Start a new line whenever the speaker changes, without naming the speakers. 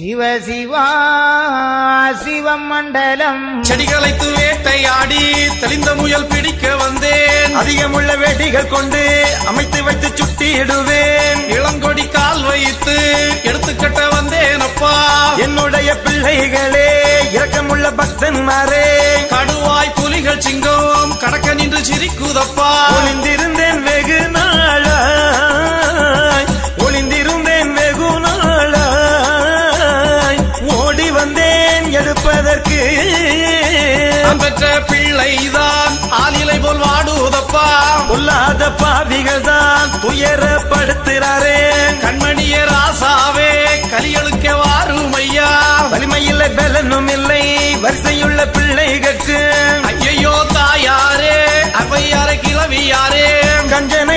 சிவ சிவா சிவம் மண்டலம்
செடிகளைத்து வேட்டையாடி தெளிந்த முயல் பிடிக்க வந்தேன்
அதிகமுள்ள வேட்டிகள் கொண்டு அமைத்து வைத்து சுட்டிடுவேன்
இளங்கொடி கால் வைத்து எடுத்துக்கட்ட வந்தேன் அப்பா
என்னுடைய பிள்ளைகளே இரக்கமுள்ள பக்தன்மாரே
கடுவாய் புலிகள் சிங்கம் கடக்க நின்று சிரிக்குதப்பா
ஒளிந்திருந்தேன் வெகு நாளாய் ஒளிந்திருந்தேன் வெகு நாளாய் ஓடி வந்தேன் எடுப்பதற்கு
நான் பெற்ற பிள்ளைதான் ஆலிலை போல் வாடுவதப்பா
பொல்லாத பாவிகள் தான் துயரப்படுத்துறாரே
கண்மணிய ராசாவே கலியழுக்க வாரும் ஐயா
வலிமையில்லை பலனும் இல்லை வரிசையுள்ள பிள்ளைகளுக்கு
ஐயையோ தாயாரே அவையாரே கிளவியாரே
கஞ்சன